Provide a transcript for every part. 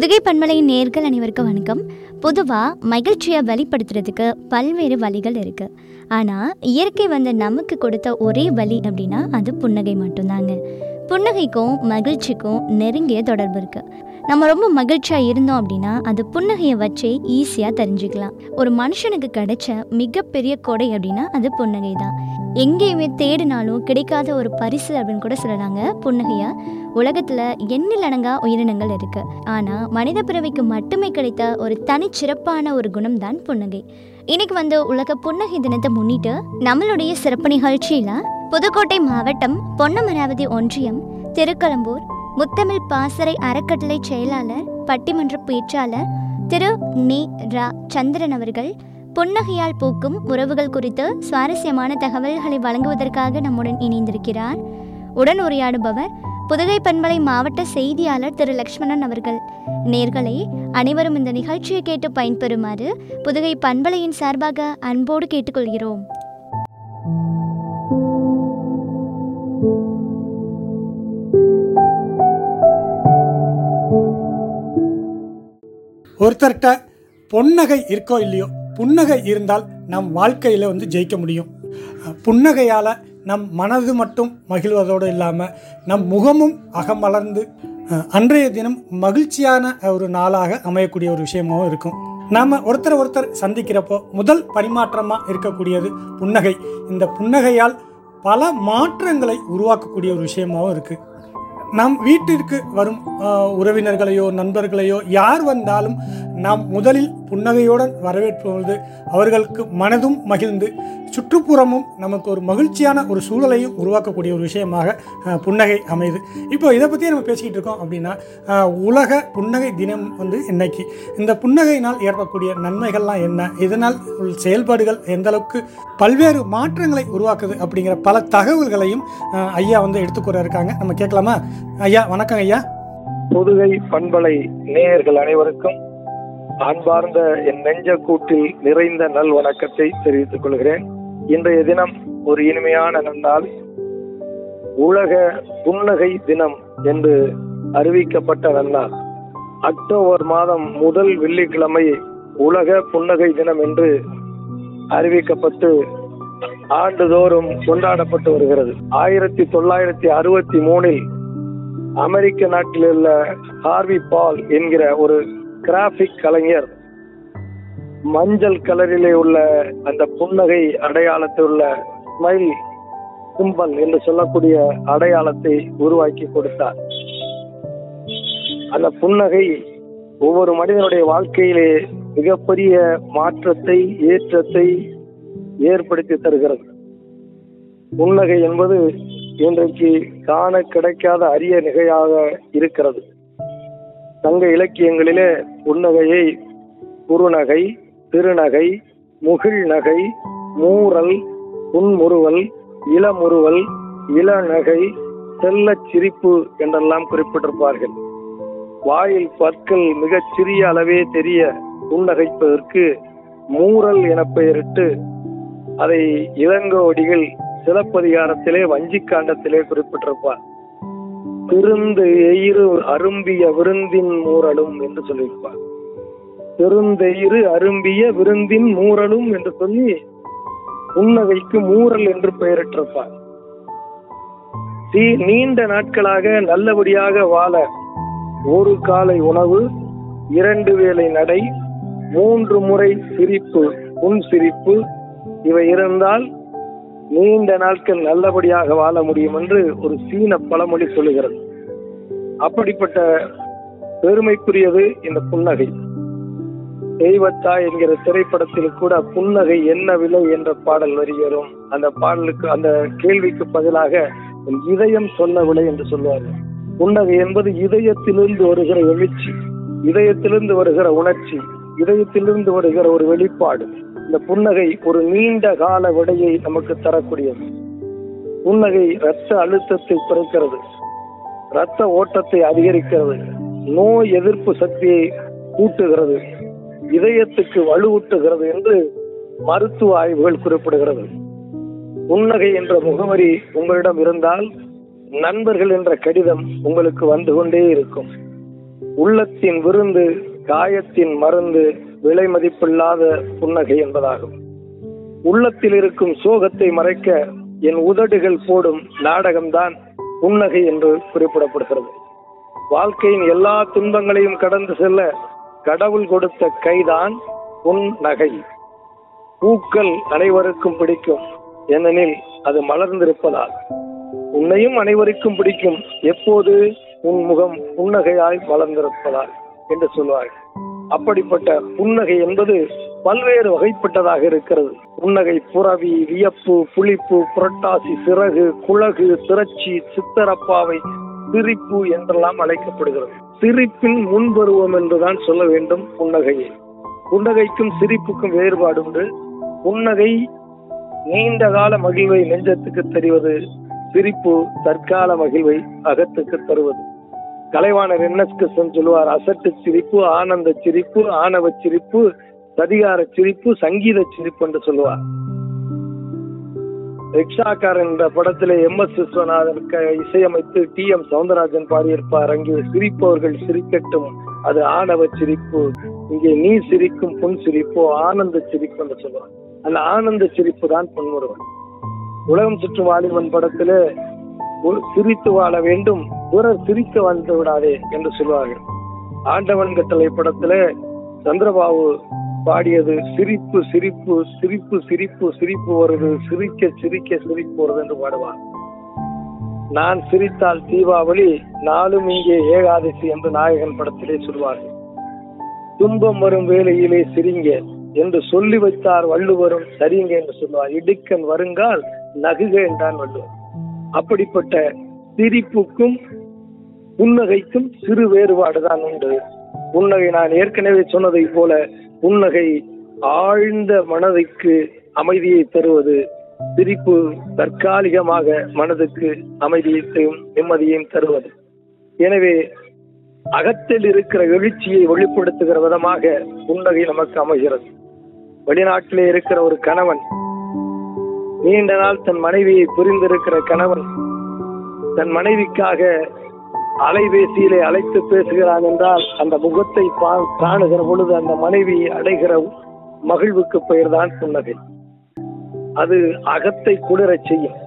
புதுகை பண்பலையின் நேர்கள் அனைவருக்கும் வணக்கம் பொதுவாக மகிழ்ச்சியை வெளிப்படுத்துறதுக்கு பல்வேறு வழிகள் இருக்குது ஆனால் இயற்கை வந்து நமக்கு கொடுத்த ஒரே வழி அப்படின்னா அது புன்னகை மட்டும்தாங்க புன்னகைக்கும் மகிழ்ச்சிக்கும் நெருங்கிய தொடர்பு இருக்குது நம்ம ரொம்ப மகிழ்ச்சியாக இருந்தோம் அப்படின்னா அது புன்னகையை வச்சே ஈஸியாக தெரிஞ்சுக்கலாம் ஒரு மனுஷனுக்கு கிடைச்ச மிகப்பெரிய கொடை அப்படின்னா அது புன்னகை தான் எங்கேயுமே தேடினாலும் கிடைக்காத ஒரு பரிசு அப்படின்னு கூட சொல்லலாங்க புன்னகையை உலகத்தில் எண்ணிலடங்கா உயிரினங்கள் இருக்கு ஆனால் மனித பிறவிக்கு மட்டுமே கிடைத்த ஒரு தனிச்சிறப்பான ஒரு குணம் தான் புன்னகை இன்னைக்கு வந்து உலக புன்னகை தினத்தை முன்னிட்டு நம்மளுடைய சிறப்பு நிகழ்ச்சியில் புதுக்கோட்டை மாவட்டம் பொன்னமராவதி ஒன்றியம் திருக்கலம்பூர் முத்தமிழ் பாசறை அறக்கட்டளை செயலாளர் பட்டிமன்ற பேச்சாளர் திரு நே ரா சந்திரன் அவர்கள் புன்னகையால் பூக்கும் உறவுகள் குறித்து சுவாரஸ்யமான தகவல்களை வழங்குவதற்காக நம்முடன் இணைந்திருக்கிறார் உடன் உரையாடுபவர் புதுகை பண்பலை மாவட்ட செய்தியாளர் திரு லக்ஷ்மணன் அவர்கள் நேர்களே அனைவரும் இந்த நிகழ்ச்சியை கேட்டு பயன்பெறுமாறு புதுகை பண்பலையின் சார்பாக அன்போடு கேட்டுக்கொள்கிறோம் ஒருத்தர்கிட்ட பொன்னகை இருக்கோ இல்லையோ புன்னகை இருந்தால் நம் வாழ்க்கையில் வந்து ஜெயிக்க முடியும் அஹ் புன்னகையால் நம் மனது மட்டும் மகிழ்வதோடு இல்லாமல் நம் முகமும் அகமலர்ந்து அஹ் அன்றைய தினம் மகிழ்ச்சியான ஒரு நாளாக அமையக்கூடிய ஒரு விஷயமாகவும் இருக்கும் நாம் ஒருத்தர் ஒருத்தர் சந்திக்கிறப்போ முதல் பரிமாற்றமாக இருக்கக்கூடியது புன்னகை இந்த புன்னகையால் பல மாற்றங்களை உருவாக்கக்கூடிய ஒரு விஷயமாகவும் இருக்குது நம் வீட்டிற்கு வரும் ஆஹ், உறவினர்களையோ நண்பர்களையோ யார் வந்தாலும் நாம் முதலில் புன்னகையுடன் வரவேற்பது அவர்களுக்கு மனதும் மகிழ்ந்து சுற்றுப்புறமும் நமக்கு ஒரு மகிழ்ச்சியான ஒரு சூழலையும் உருவாக்கக்கூடிய ஒரு விஷயமாக ஆஹ், புன்னகை அமையுது இப்போ இதை பற்றி நம்ம பேசிக்கிட்டு இருக்கோம் அப்படின்னா ஆஹ், உலக புன்னகை தினம் வந்து இன்னைக்கு இந்த புன்னகையினால் ஏற்படக்கூடிய நன்மைகள்லாம் என்ன இதனால் உள்ள செயல்பாடுகள் எந்த அளவுக்கு பல்வேறு மாற்றங்களை உருவாக்குது அப்படிங்கிற பல தகவல்களையும் ஆஹ், ஐயா வந்து எடுத்துக்கூற இருக்காங்க நம்ம கேட்கலாமா ஐயா வணக்கம் ஐயா புதுகை பண்பலை நேயர்கள் அனைவருக்கும் அன்பார்ந்த என் நெஞ்ச கூட்டில் நிறைந்த நல் வணக்கத்தை தெரிவித்துக் கொள்கிறேன் இன்றைய தினம் ஒரு இனிமையான நன்னாள் உலக புன்னகை தினம் என்று அறிவிக்கப்பட்ட நன்னாள் அக்டோபர் மாதம் முதல் வெள்ளிக்கிழமை உலக புன்னகை தினம் என்று அறிவிக்கப்பட்டு ஆண்டுதோறும் கொண்டாடப்பட்டு வருகிறது ஆயிரத்தி தொள்ளாயிரத்தி அறுபத்தி மூணில் அமெரிக்க நாட்டில் உள்ள ஹார்வி பால் என்கிற ஒரு கிராபிக் கலைஞர் மஞ்சள் கலரிலே உள்ள அந்த புன்னகை அடையாளத்தில் உள்ள ஸ்மைல் சிம்பல் என்று சொல்லக்கூடிய அடையாளத்தை உருவாக்கி கொடுத்தார் அந்த புன்னகை ஒவ்வொரு மனிதனுடைய வாழ்க்கையிலே மிகப்பெரிய மாற்றத்தை ஏற்றத்தை ஏற்படுத்தி தருகிறது புன்னகை என்பது இன்றைக்கு காண கிடைக்காத அரிய நிகையாக இருக்கிறது சங்க இலக்கியங்களிலே புன்னகையை குறுநகை திருநகை முகிழ் நகை மூரல் புன்முறுவல் இளமுறுவல் இளநகை செல்லச் சிரிப்பு என்றெல்லாம் குறிப்பிட்டிருப்பார்கள் வாயில் பற்கள் மிகச் சிறிய அளவே தெரிய புன்னகைப்பதற்கு மூரல் என பெயரிட்டு அதை இளங்கோடிகள் சிலப்பதிகாரத்திலே வஞ்சிக்காண்டத்திலே குறிப்பிட்டிருப்பார் திருந்து எயிறு அரும்பிய விருந்தின் மூரலும் என்று சொல்லியிருப்பார் திருந்தெயிறு அரும்பிய விருந்தின் மூரலும் என்று சொல்லி புன்னகைக்கு மூரல் என்று பெயரிட்டிருப்பார் தி- நீண்ட நாட்களாக நல்லபடியாக வாழ ஒரு காலை உணவு இரண்டு வேளை நடை மூன்று முறை சிரிப்பு புன் சிரிப்பு இவை இருந்தால் நீண்ட நாட்கள் நல்லபடியாக வாழ முடியும் என்று ஒரு சீன பழமொழி சொல்லுகிறது அப்படிப்பட்ட பெருமைக்குரியது இந்த புன்னகை தெய்வத்தா என்கிற திரைப்படத்தில் கூட புன்னகை என்ன விலை என்ற பாடல் வரி வரும் அந்த பாடலுக்கு அந்த கேள்விக்கு பதிலாக உன் இதயம் சொன்ன விலை என்று சொல்லுவார்கள் புன்னகை என்பது இதயத்திலிருந்து வருகிற எழுச்சி இதயத்திலிருந்து வருகிற உணர்ச்சி இதயத்திலிருந்து வருகிற ஒரு வெளிப்பாடு இந்த புன்னகை ஒரு நீண்ட கால விடையை நமக்கு தரக்கூடியது புன்னகை இரத்த அழுத்தத்தை குறைக்கிறது இரத்த ஓட்டத்தை அதிகரிக்கிறது நோய் எதிர்ப்பு சக்தியை கூட்டுகிறது இதயத்துக்கு வலுவூட்டுகிறது என்று மருத்துவ ஆய்வுகள் குறிப்பிடுகிறது புன்னகை என்ற முகவரி உங்களிடம் இருந்தால் நண்பர்கள் என்ற கடிதம் உங்களுக்கு வந்து கொண்டே இருக்கும் உள்ளத்தின் விருந்து காயத்தின் மருந்து விலை மதிப்பில்லாத புன்னகை என்பதாகும் உள்ளத்தில் இருக்கும் சோகத்தை மறைக்க என் உதடுகள் போடும் நாடகம்தான் புன்னகை என்று குறிப்பிடப்படுகிறது வாழ்க்கையின் எல்லா துன்பங்களையும் கடந்து செல்ல கடவுள் கொடுத்த கைதான் புன்னகை பூக்கள் அனைவருக்கும் பிடிக்கும் ஏனெனில் அது மலர்ந்திருப்பதால் உன்னையும் அனைவருக்கும் பிடிக்கும் எப்போது உன் முகம் புன்னகையாய் மலர்ந்திருப்பதால் என்று சொல்வார்கள் அப்படிப்பட்ட புன்னகை என்பது பல்வேறு வகைப்பட்டதாக இருக்கிறது புன்னகை புறவி வியப்பு புளிப்பு புரட்டாசி சிறகு குழகு திரட்சி சித்தரப்பாவை சிரிப்பு என்றெல்லாம் அழைக்கப்படுகிறது சிரிப்பின் முன்பருவம் என்றுதான் சொல்ல வேண்டும் புன்னகையை புன்னகைக்கும் சிரிப்புக்கும் வேறுபாடு உண்டு புன்னகை நீண்ட கால மகிழ்வை நெஞ்சத்துக்கு தெரிவது சிரிப்பு தற்கால மகிழ்வை அகத்துக்கு தருவது கலைவாணர் என்எஸ் கிருஷ்ணன் சொல்லுவார் அசட்டு சிரிப்பு ஆனந்த சிரிப்பு ஆணவ சிரிப்பு சதிகார சிரிப்பு சங்கீத சிரிப்பு என்று சொல்லுவார் ரிக்ஷாக்கார் என்ற படத்திலே எம் எஸ் விஸ்வநாதன் க- இசையமைத்து டி எம் சவுந்தரராஜன் பாடியிருப்பார் அங்கே சிரிப்பவர்கள் சிரிக்கட்டும் அது ஆணவ சிரிப்பு இங்கே நீ சிரிக்கும் புன் சிரிப்பு ஆனந்த சிரிப்பு என்று சொல்லுவார் அந்த ஆனந்த சிரிப்பு தான் பொன்முருவன் உலகம் சுற்றும் வாலிபன் படத்திலே ஒரு சிரித்து வாழ வேண்டும் பிறர் சிரிக்க வாழ்ந்து விடாதே என்று சொல்வார்கள் ஆண்டவன் கட்டளை படத்திலே சந்திரபாபு பாடியது சிரிப்பு சிரிப்பு சிரிப்பு சிரிப்பு சிரிப்பு வருது சிரிக்க சிரிக்க சிரிப்பு வருது என்று பாடுவார் நான் சிரித்தால் தீபாவளி நாளும் இங்கே ஏகாதசி என்று நாயகன் படத்திலே சொல்வார்கள் துன்பம் வரும் வேளையிலே சிரிங்க என்று சொல்லி வைத்தார் வள்ளுவரும் சரிங்க என்று சொல்வார் இடுக்கன் வருங்கால் நகுக என்றான் வள்ளுவர் அப்படிப்பட்ட சிரிப்புக்கும் புன்னகைக்கும் சிறு வேறுபாடுதான் உண்டு புன்னகை நான் ஏற்கனவே சொன்னதை போல புன்னகை ஆழ்ந்த மனதைக்கு அமைதியை தருவது சிரிப்பு தற்காலிகமாக மனதுக்கு அமைதியையும் நிம்மதியையும் தருவது எனவே அகத்தில் இருக்கிற எழுச்சியை வெளிப்படுத்துகிற விதமாக புன்னகை நமக்கு அமைகிறது வெளிநாட்டிலே இருக்கிற ஒரு கணவன் நீண்ட நாள் தன் மனைவியை புரிந்திருக்கிற கணவன் தன் மனைவிக்காக அலைபேசியிலே அழைத்து பேசுகிறான் என்றால் அந்த முகத்தை பா- காணுகிற பொழுது அந்த மனைவி அடைகிற மகிழ்வுக்கு பெயர்தான் புன்னகை அது அகத்தை குளிரச் செய்யும்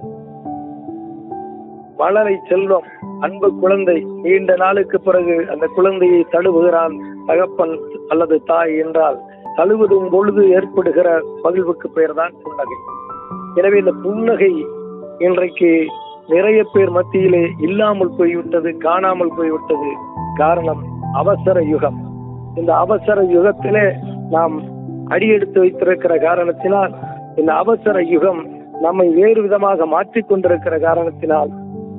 மலரை செல்வம் அன்பு குழந்தை நீண்ட நாளுக்கு பிறகு அந்த குழந்தையை தழுவுகிறான் தகப்பன் அல்லது தாய் என்றால் தழுவுதும் பொழுது ஏற்படுகிற மகிழ்வுக்கு பெயர்தான் புன்னகை எனவே இந்த புன்னகை இன்றைக்கு நிறைய பேர் மத்தியிலே இல்லாமல் போய்விட்டது காணாமல் போய்விட்டது காரணம் அவசர யுகம் இந்த அவசர யுகத்திலே நாம் அடியெடுத்து வைத்திருக்கிற காரணத்தினால் இந்த அவசர யுகம் நம்மை வேறு விதமாக மாற்றிக் கொண்டிருக்கிற காரணத்தினால்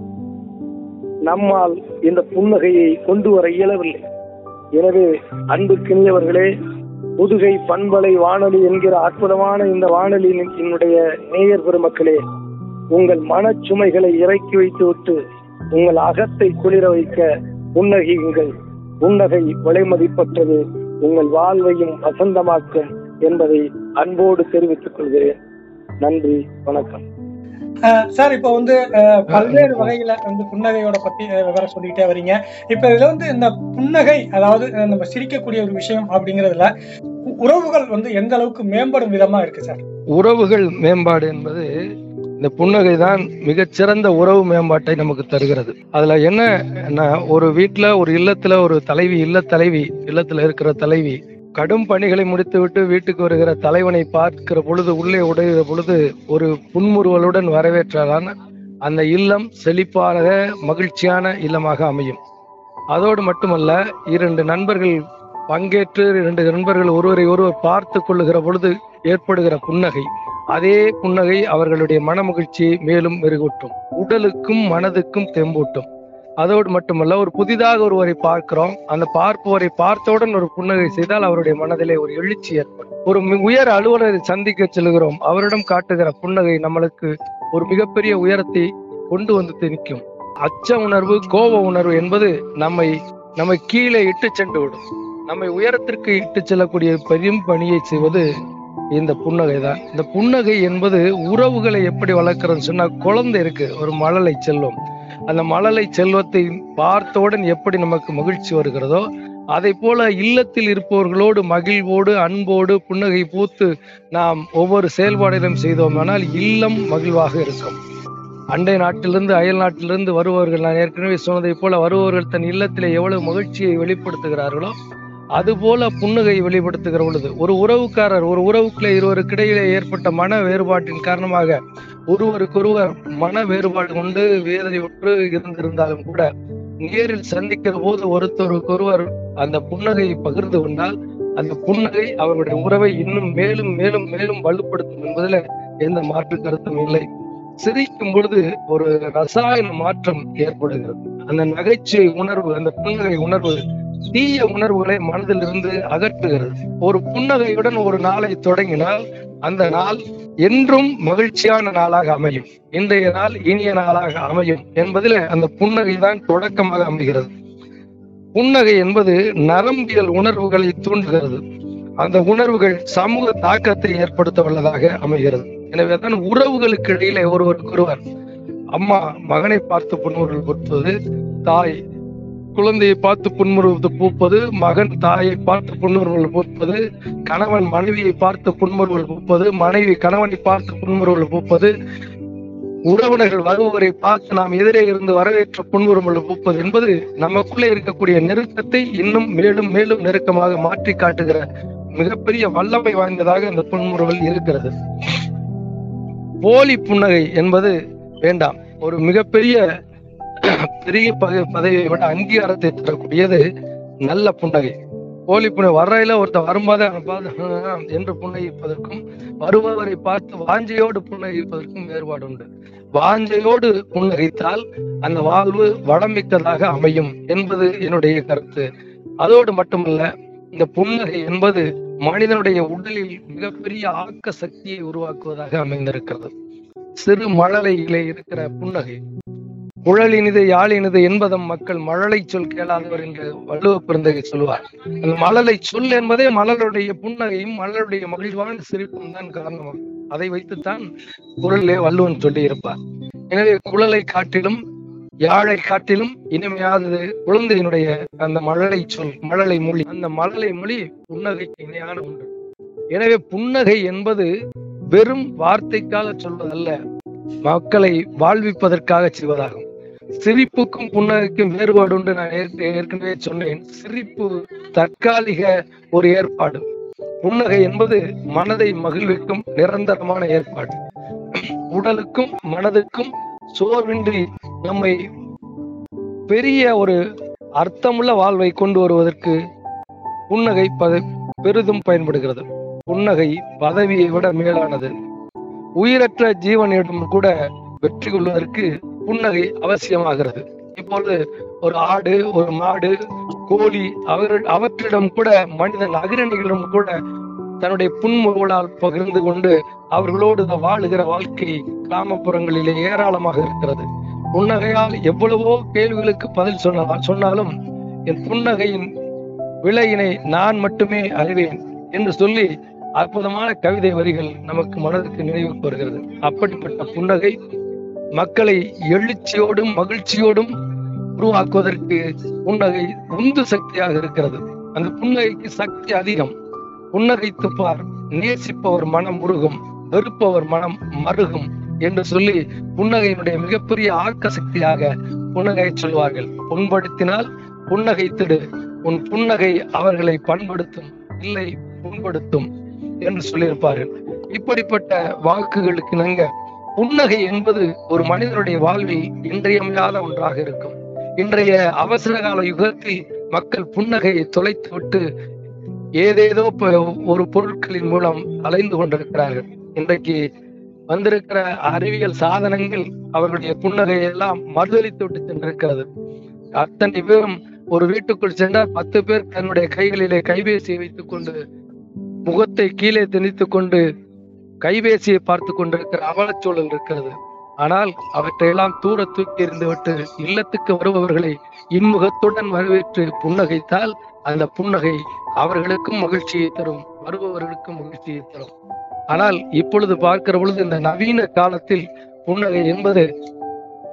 நம்மால் இந்த புன்னகையை கொண்டு வர இயலவில்லை எனவே அன்புக்கினியவர்களே புதுகை பண்பலை வானொலி என்கிற அற்புதமான இந்த வானொலியின் என்னுடைய நேயர் பெருமக்களே உங்கள் மனச்சுமைகளை இறக்கி வைத்துவிட்டு உங்கள் அகத்தை குளிர வைக்க புன்னகையுங்கள் புன்னகை விலைமதிப்பற்றது உங்கள் வாழ்வையும் வசந்தமாக்கும் என்பதை அன்போடு தெரிவித்துக் கொள்கிறேன் நன்றி வணக்கம் அஹ் சார் இப்போ வந்து அஹ், பல்வேறு வகையில வந்து புன்னகையோட பத்தி அஹ், விவரம் சொல்லிக்கிட்டே வரீங்க இப்ப இதுல வந்து இந்த புன்னகை அதாவது அஹ், நம்ம சிரிக்கக்கூடிய ஒரு விஷயம் அப்படிங்கறதுல உ- உறவுகள் வந்து எந்த அளவுக்கு மேம்படும் விதமா இருக்கு சார் உறவுகள் மேம்பாடு என்பது இந்த புன்னகை தான் மிகச்சிறந்த உறவு மேம்பாட்டை நமக்கு தருகிறது அதுல என்ன ஒரு வீட்ல ஒரு இல்லத்துல ஒரு தலைவி இல்ல தலைவி இல்லத்துல இருக்கிற தலைவி கடும் பணிகளை முடித்துவிட்டு வீட்டுக்கு வருகிற தலைவனை பார்க்கிற பொழுது உள்ளே உடைகிற பொழுது ஒரு புன்முறுவலுடன் வரவேற்றாலான அந்த இல்லம் செழிப்பாக மகிழ்ச்சியான இல்லமாக அமையும் அதோடு மட்டுமல்ல இரண்டு நண்பர்கள் பங்கேற்று இரண்டு நண்பர்கள் ஒருவரை ஒருவர் பார்த்து கொள்ளுகிற பொழுது ஏற்படுகிற புன்னகை அதே புன்னகை அவர்களுடைய மனமகிழ்ச்சியை மேலும் மெருகூட்டும் உடலுக்கும் மனதுக்கும் தெம்பூட்டும் அதோடு மட்டுமல்ல ஒரு புதிதாக ஒருவரை பார்க்கிறோம் அந்த பார்ப்பவரை பார்த்தவுடன் ஒரு புன்னகை செய்தால் அவருடைய மனதிலே ஒரு எழுச்சி ஏற்படும் ஒரு மி- உயர் அலுவலரை சந்திக்க செல்கிறோம் அவரிடம் காட்டுகிற புன்னகை நம்மளுக்கு ஒரு மிகப்பெரிய உயரத்தை கொண்டு வந்து நிற்கும் அச்ச உணர்வு கோப உணர்வு என்பது நம்மை நம்மை கீழே இட்டு சென்று விடும் நம்மை உயரத்திற்கு இட்டு செல்லக்கூடிய பெரும் பணியை செய்வது இந்த புன்னகை தான் இந்த புன்னகை என்பது உறவுகளை எப்படி வளர்க்கறதுன்னு சொன்னா குழந்தை இருக்கு ஒரு மழலை செல்வம் அந்த மழலை செல்வத்தை பார்த்தவுடன் எப்படி நமக்கு மகிழ்ச்சி வருகிறதோ அதை போல இல்லத்தில் இருப்பவர்களோடு மகிழ்வோடு அன்போடு புன்னகை பூத்து நாம் ஒவ்வொரு செயல்பாடுகளும் செய்தோமானால் இல்லம் மகிழ்வாக இருக்கும் அண்டை நாட்டிலிருந்து அயல் நாட்டிலிருந்து வருபவர்கள் நான் ஏற்கனவே சொன்னதைப் போல வருபவர்கள் தன் இல்லத்திலே எவ்வளவு மகிழ்ச்சியை வெளிப்படுத்துகிறார்களோ அதுபோல புன்னகை வெளிப்படுத்துகிற பொழுது ஒரு உறவுக்காரர் ஒரு உறவுக்குள்ளே இருவருக்கிடையிலே ஏற்பட்ட மன வேறுபாட்டின் காரணமாக ஒருவருக்கொருவர் மன வேறுபாடு கொண்டு வேதனையுற்று இருந்திருந்தாலும் கூட நேரில் சந்திக்கிற போது ஒருத்தருக்கொருவர் அந்த புன்னகையை பகிர்ந்து கொண்டால் அந்த புன்னகை அவருடைய உறவை இன்னும் மேலும் மேலும் மேலும் வலுப்படுத்தும் என்பதில் எந்த மாற்று கருத்தும் இல்லை சிரிக்கும் பொழுது ஒரு ரசாயன மாற்றம் ஏற்படுகிறது அந்த நகைச்சுவை உணர்வு அந்த புன்னகை உணர்வு தீய உணர்வுகளை மனதில் இருந்து அகற்றுகிறது ஒரு புன்னகையுடன் ஒரு நாளை தொடங்கினால் அந்த நாள் என்றும் மகிழ்ச்சியான நாளாக அமையும் இன்றைய நாள் இனிய நாளாக அமையும் என்பதில் அந்த புன்னகை தான் தொடக்கமாக அமைகிறது புன்னகை என்பது நரம்பியல் உணர்வுகளை தூண்டுகிறது அந்த உணர்வுகள் சமூக தாக்கத்தை ஏற்படுத்த வல்லதாக அமைகிறது எனவேதான் உறவுகளுக்கு இடையிலே ஒருவருக்கொருவர் அம்மா மகனை பார்த்து புன்முறுவல் பூப்பது தாய் குழந்தையை பார்த்து புன்முறுவது பூப்பது மகன் தாயை பார்த்து புன்முறுவல் பூப்பது கணவன் மனைவியை பார்த்து புன்முறுவல் பூப்பது மனைவி கணவனை பார்த்து புன்முறுவல் பூப்பது உறவினர்கள் வருபவரை பார்த்து நாம் எதிரே இருந்து வரவேற்ற புன்முறுவல் பூப்பது என்பது நமக்குள்ளே இருக்கக்கூடிய நெருக்கத்தை இன்னும் மேலும் மேலும் நெருக்கமாக மாற்றி காட்டுகிற மிகப்பெரிய வல்லமை வாய்ந்ததாக இந்த புன்முறுவல் இருக்கிறது போலி புன்னகை என்பது வேண்டாம் ஒரு மிகப்பெரிய பெரிய பத- பதவியை விட அங்கீகாரத்தை தரக்கூடியது நல்ல புன்னகை போலி புன்னகை வர்றையில ஒருத்தர் வரும்போது அவனை பார்த்து "ஹம்" என்று புன்னகிப்பதற்கும் வருபவரை பார்த்து வாஞ்சையோடு புன்னகிப்பதற்கும் வேறுபாடு உண்டு வாஞ்சையோடு புன்னகைத்தால் அந்த வாழ்வு வளமிக்கதாக அமையும் என்பது என்னுடைய கருத்து அதோடு மட்டுமல்ல இந்த புன்னகை என்பது மனிதனுடைய உடலில் மிகப்பெரிய ஆக்க சக்தியை உருவாக்குவதாக அமைந்திருக்கிறது சிறு மழலையிலே இருக்கிற புன்னகை குழலினிது யாழினிது என்பதம் மக்கள் மழலை சொல் கேளாதவர் என்று வள்ளுவ பிறந்தகை சொல்வார் அந்த மழலை சொல் என்பதே மலருடைய புன்னகையும் மலருடைய மகிழ்வான சிரிப்பும் தான் காரணம் அதை வைத்துத்தான் குரலிலே வள்ளுவன் சொல்லி இருப்பார் எனவே குழலை காட்டிலும் யாழை காட்டிலும் இனிமையானது குழந்தையினுடைய அந்த மழலை சொல் மழலை மொழி அந்த மழலை மொழி புன்னகைக்கு இணையான ஒன்று எனவே புன்னகை என்பது வெறும் வார்த்தைக்காக சொல்வதல்ல மக்களை வாழ்விப்பதற்காக செய்வதாகும் சிரிப்புக்கும் புன்னகைக்கும் வேறுபாடு உண்டு நான் ஏற்க- ஏற்கனவே சொன்னேன் சிரிப்பு தற்காலிக ஒரு ஏற்பாடு புன்னகை என்பது மனதை மகிழ்விக்கும் நிரந்தரமான ஏற்பாடு உடலுக்கும் மனதுக்கும் சோர்வின்றி நம்மை பெரிய ஒரு அர்த்தமுள்ள வாழ்வை கொண்டு வருவதற்கு புன்னகை பத- பெரிதும் பயன்படுகிறது புன்னகை பதவியை விட மேலானது உயிரற்ற ஜீவனிடம் கூட வெற்றி கொள்வதற்கு புன்னகை அவசியமாகிறது இப்பொழுது ஒரு ஆடு ஒரு மாடு கோழி அவர் அவற்றிடம் கூட மனிதன் அகிரணிகளிடம் கூட தன்னுடைய புன்முறுவலால் பகிர்ந்து கொண்டு அவர்களோடு வாழுகிற வாழ்க்கை கிராமப்புறங்களிலே ஏராளமாக இருக்கிறது புன்னகையால் எவ்வளவோ கேள்விகளுக்கு பதில் சொன்ன சொன்னாலும் என் புன்னகையின் விலையினை நான் மட்டுமே அறிவேன் என்று சொல்லி அற்புதமான கவிதை வரிகள் நமக்கு மனதுக்கு நினைவுக்கு வருகிறது அப்படிப்பட்ட புன்னகை மக்களை எழுச்சியோடும் மகிழ்ச்சியோடும் உருவாக்குவதற்கு புன்னகை உந்து சக்தியாக இருக்கிறது அந்த புன்னகைக்கு சக்தி அதிகம் புன்னகை துப்பார் நேசிப்பவர் மனம் உருகும் வெறுப்பவர் மனம் மருகும் என்று சொல்லி புன்னகையினுடைய மிகப்பெரிய ஆக்க சக்தியாக புன்னகையை சொல்வார்கள் புண்படுத்தினால் புன்னகைத்திடு உன் புன்னகை அவர்களை பண்படுத்தும் இல்லை புண்படுத்தும் என்று சொல்லியிருப்பார்கள் இப்படிப்பட்ட வாக்குகளுக்கு இணங்க புன்னகை என்பது ஒரு மனிதனுடைய வாழ்வில் இன்றியமையாத ஒன்றாக இருக்கும் இன்றைய அவசர கால யுகத்தில் மக்கள் புன்னகையை தொலைத்து விட்டு ஏதேதோ ப- ஒரு பொருட்களின் மூலம் அலைந்து கொண்டிருக்கிறார்கள் இன்றைக்கு வந்திருக்கிற அறிவியல் சாதனங்கள் அவர்களுடைய புன்னகையை எல்லாம் மறுதளித்து விட்டு சென்றிருக்கிறது அத்தனை பேரும் ஒரு வீட்டுக்குள் சென்றால் பத்து பேர் தன்னுடைய கைகளிலே கைபேசியை வைத்துக் கொண்டு முகத்தை கீழே திணித்துக் கொண்டு கைபேசியை பார்த்து கொண்டிருக்கிற அவலச்சூழல் இருக்கிறது ஆனால் அவற்றையெல்லாம் தூர தூக்கி எறிந்துவிட்டு இல்லத்துக்கு வருபவர்களை இன்முகத்துடன் வரவேற்று புன்னகைத்தால் அந்த புன்னகை அவர்களுக்கும் மகிழ்ச்சியை தரும் வருபவர்களுக்கும் மகிழ்ச்சியை தரும் ஆனால் இப்பொழுது பார்க்கிற பொழுது இந்த நவீன காலத்தில் புன்னகை என்பது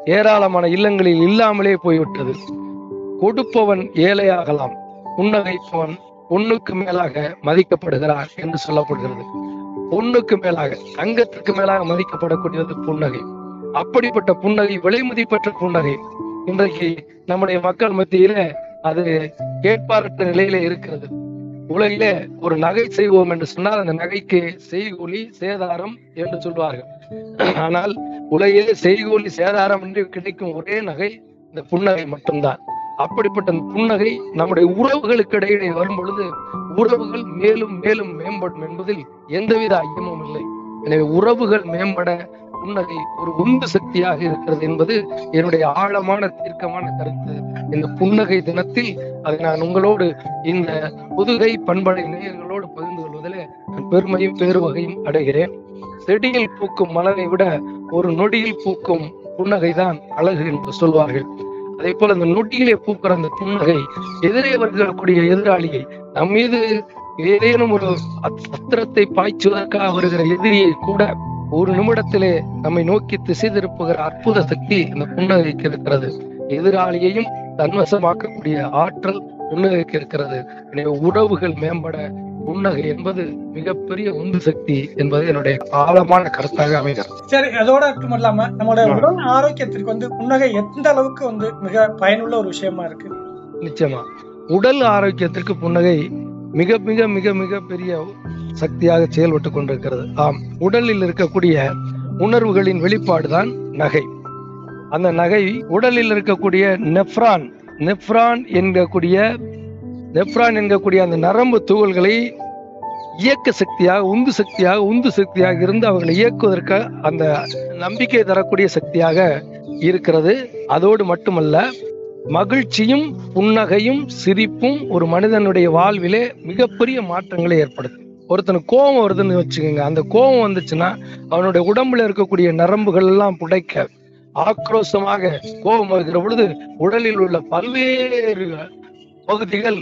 ஏராளமான இல்லங்களில் இல்லாமலே போய்விட்டது கொடுப்பவன் ஏழையாகலாம் புன்னகைப்பவன் பொண்ணுக்கு மேலாக மதிக்கப்படுகிறான் என்று சொல்லப்படுகிறது பொண்ணுக்கு மேலாக தங்கத்திற்கு மேலாக மதிக்கப்படக்கூடியது புன்னகை அப்படிப்பட்ட புன்னகை விலை மதிப்பற்ற புன்னகை இன்றைக்கு நம்முடைய மக்கள் மத்தியில அது கேட்பாரற்ற நிலையில இருக்கிறது உலகிலே ஒரு நகை செய்வோம் என்று சொன்னால் அந்த நகைக்கு செய்கூலி சேதாரம் என்று சொல்வார்கள் ஆனால் உலகிலே செய்கூலி சேதாரம் என்று கிடைக்கும் ஒரே நகை இந்த புன்னகை மட்டும்தான் அப்படிப்பட்ட அந்த புன்னகை நம்முடைய உறவுகளுக்கு இடையிலே வரும் பொழுது உறவுகள் மேலும் மேலும் மேம்படும் என்பதில் எந்தவித ஐயமும் இல்லை எனவே உறவுகள் மேம்பட புன்னகை ஒரு உந்து சக்தியாக இருக்கிறது என்பது என்னுடைய ஆழமான தீர்க்கமான கருத்து இந்த புன்னகை தினத்தில் அதை நான் உங்களோடு இந்த புதுகை பண்படை நேயர்களோடு பகிர்ந்து கொள்வதில் நான் பெருமையும் பேருவகையும் அடைகிறேன் செடியில் பூக்கும் மலரை விட ஒரு நொடியில் பூக்கும் புன்னகை தான் அழகு என்று சொல்வார்கள் அதே போல அந்த நொடியிலே பூக்கிற அந்த புன்னகை எதிரே வருகிறக்கூடிய எதிராளியை நம் மீது ஏதேனும் ஒரு அத்- அஸ்திரத்தை பாய்ச்சுவதற்காக வருகிற எதிரியை கூட ஒரு நிமிடத்திலே நம்மை நோக்கி திசை திருப்புகிற அற்புத சக்தி இந்த புன்னகைக்கு இருக்கிறது எதிராளியையும் தன்வசமாக்கக்கூடிய ஆற்றல் புன்னகைக்கு இருக்கிறது எனவே உறவுகள் மேம்பட புன்னகை என்பது மிகப்பெரிய உந்து சக்தி என்பது என்னுடைய ஆழமான கருத்தாக அமைகிறது சரி அதோட மட்டும் இல்லாம நம்மளோட உடல் ஆரோக்கியத்திற்கு வந்து புன்னகை எந்த அளவுக்கு வந்து மிக பயனுள்ள ஒரு விஷயமா இருக்கு நிச்சயமா உடல் ஆரோக்கியத்திற்கு புன்னகை மிக மிக மிக மிக பெரிய சக்தியாக செயல்பட்டு கொண்டிருக்கிறது ஆம் உடலில் இருக்கக்கூடிய உணர்வுகளின் வெளிப்பாடுதான் நகை அந்த நகை உடலில் இருக்கக்கூடிய நெஃப்ரான் நெஃப்ரான் என்கக்கூடிய நெஃப்ரான் என்கக்கூடிய அந்த நரம்பு துகள்களை இயக்க சக்தியாக உந்து சக்தியாக உந்து சக்தியாக இருந்து அவர்களை இயக்குவதற்கு அந்த நம்பிக்கை தரக்கூடிய சக்தியாக இருக்கிறது அதோடு மட்டுமல்ல மகிழ்ச்சியும் புன்னகையும் சிரிப்பும் ஒரு மனிதனுடைய வாழ்விலே மிகப்பெரிய மாற்றங்களை ஏற்படுத்தும் ஒருத்தனுக்கு கோபம் வருதுன்னு வச்சுக்கோங்க அந்த கோபம் வந்துச்சுன்னா அவனுடைய உடம்புல இருக்கக்கூடிய நரம்புகள் எல்லாம் புடைக்க ஆக்ரோஷமாக கோபம் வருகிற பொழுது உடலில் உள்ள பல்வேறு பகுதிகள்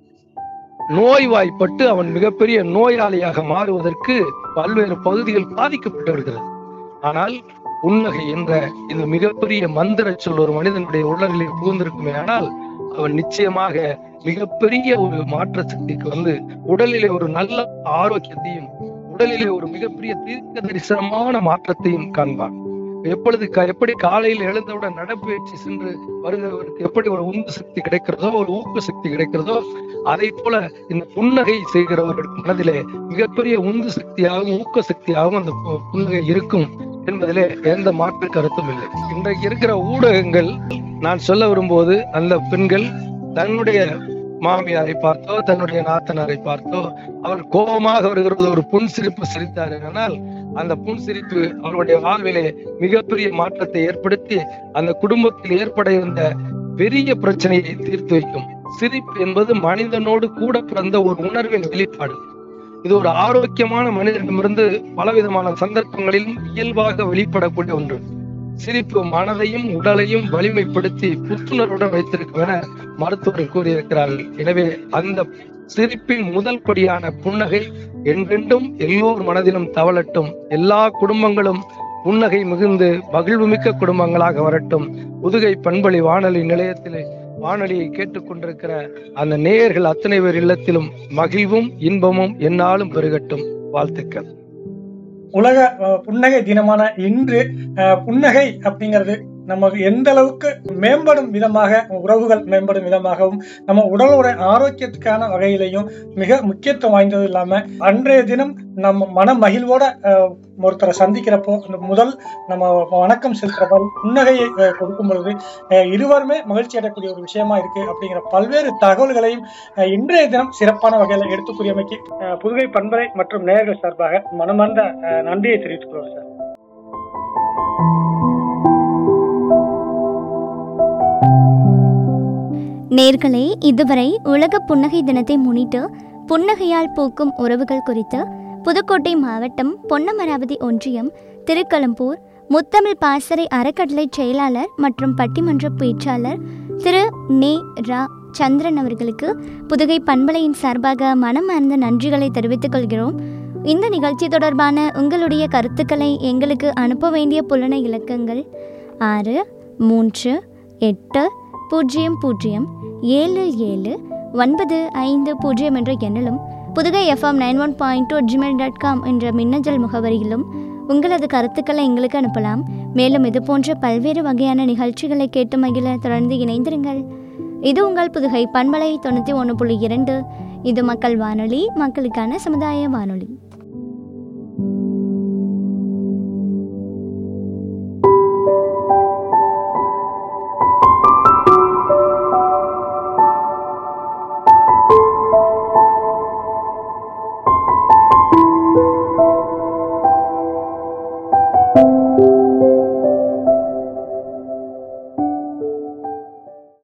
நோய்வாய்ப்பட்டு அவன் மிகப்பெரிய நோயாளியாக மாறுவதற்கு பல்வேறு பகுதிகள் பாதிக்கப்பட்டு வருகிறது ஆனால் புன்னகை என்ற இந்த மிகப்பெரிய மந்திர சொல் ஒரு மனிதனுடைய உடலில் புகுந்திருக்குமே ஆனால் அவன் நிச்சயமாக மிகப்பெரிய ஒரு மாற்ற சக்திக்கு வந்து உடலிலே ஒரு நல்ல ஆரோக்கியத்தையும் உடலிலே ஒரு மிகப்பெரிய தீர்க்க தரிசனமான மாற்றத்தையும் காண்பான் எப்பொழுது க- எப்படி காலையில் எழுந்தவுடன் நடைபயிற்சி சென்று வருகிறவருக்கு எப்படி ஒரு உந்து சக்தி கிடைக்கிறதோ ஒரு ஊக்க சக்தி கிடைக்கிறதோ அதை போல இந்த புன்னகை செய்கிறவர்களுக்கு மனதிலே மிகப்பெரிய உந்து சக்தியாகவும் ஊக்க சக்தியாகவும் அந்த பு- புன்னகை இருக்கும் என்பதிலே எந்த மாற்று கருத்தும் இல்லை இன்றைக்கு இருக்கிற ஊடகங்கள் நான் சொல்ல வரும்போது அந்த பெண்கள் தன்னுடைய மாமியாரை பார்த்தோ தன்னுடைய நாத்தனாரை பார்த்தோ அவர் கோபமாக வருகிறது ஒரு புன்சிரிப்பு சிரித்தார் ஆனால் அந்த புன்சிரிப்பு அவருடைய வாழ்விலே மிகப்பெரிய மாற்றத்தை ஏற்படுத்தி அந்த குடும்பத்தில் ஏற்பட இருந்த பெரிய பிரச்சனையை தீர்த்து வைக்கும் சிரிப்பு என்பது மனிதனோடு கூட பிறந்த ஒரு உணர்வின் வெளிப்பாடு இது ஒரு ஆரோக்கியமான மனிதனிடமிருந்து பலவிதமான சந்தர்ப்பங்களிலும் இயல்பாக வெளிப்படக்கூடிய ஒன்று சிரிப்பு மனதையும் உடலையும் வலிமைப்படுத்தி புத்துணர்வுடன் வைத்திருக்கும் என மருத்துவர்கள் கூறியிருக்கிறார்கள் எனவே அந்த சிரிப்பின் முதல் படியான புன்னகை என்றென்றும் எல்லோர் மனதிலும் தவழட்டும் எல்லா குடும்பங்களும் புன்னகை மிகுந்து மகிழ்வுமிக்க குடும்பங்களாக வரட்டும் புதுகை பண்பொழி வானொலி நிலையத்திலே வானொலியை கேட்டுக்கொண்டிருக்கிற அந்த நேயர்கள் அத்தனை பேர் இல்லத்திலும் மகிழ்வும் இன்பமும் எந்நாளும் பெருகட்டும் வாழ்த்துக்கள் உலக அஹ், புன்னகை தினமான இன்று அஹ், புன்னகை அப்படிங்கிறது நமக்கு எந்த அளவுக்கு மேம்படும் விதமாக உறவுகள் மேம்படும் விதமாகவும் நம்ம உடலோட ஆரோக்கியத்துக்கான வகையிலையும் மிக முக்கியத்துவம் வாய்ந்தது இல்லாம அன்றைய தினம் நம்ம மன மகிழ்வோட அஹ், ஒருத்தரை சந்திக்கிறப்போ அந்த முதல் நம்ம வணக்கம் செலுத்துறப்ப புன்னகையை அஹ், கொடுக்கும் பொழுது அஹ், இருவருமே மகிழ்ச்சி அடையக்கூடிய ஒரு விஷயமா இருக்கு அப்படிங்கிற பல்வேறு தகவல்களையும் அஹ், இன்றைய தினம் சிறப்பான வகையில எடுத்துக்கூறியமைக்கு அஹ், புதுகை பண்பலை மற்றும் நேயர்கள் சார்பாக மனமார்ந்த அஹ், நன்றியை தெரிவித்துக் கொள்வோம் சார் நேர்களே இதுவரை உலக புன்னகை தினத்தை முன்னிட்டு புன்னகையால் பூக்கும் உறவுகள் குறித்து புதுக்கோட்டை மாவட்டம் பொன்னமராவதி ஒன்றியம் திருக்கலம்பூர் முத்தமிழ் பாசறை அறக்கட்டளை செயலாளர் மற்றும் பட்டிமன்ற பேச்சாளர் திரு நே ரா சந்திரன் அவர்களுக்கு புதுகை பண்பலையின் சார்பாக மனமார்ந்த நன்றிகளை தெரிவித்துக் கொள்கிறோம் இந்த நிகழ்ச்சி தொடர்பான உங்களுடைய கருத்துக்களை எங்களுக்கு அனுப்ப வேண்டிய புலன இலக்கங்கள் ஆறு மூன்று எட்டு பூஜ்ஜியம் பூஜ்ஜியம் ஏழு ஏழு ஒன்பது ஐந்து பூஜ்ஜியம் என்ற எண்ணிலும் Pudugai FM nine one point two Gmail dot com என்ற மின்னஞ்சல் முகவரியிலும் உங்களது கருத்துக்களை எங்களுக்கு அனுப்பலாம் மேலும் இது போன்ற பல்வேறு வகையான நிகழ்ச்சிகளை கேட்டு மகிழ தொடர்ந்து இணைந்திருங்கள் இது உங்கள் புதுகை பண்பலை தொண்ணூற்றி ஒன்று புள்ளி இரண்டு இது மக்கள் வானொலி மக்களுக்கான சமுதாய வானொலி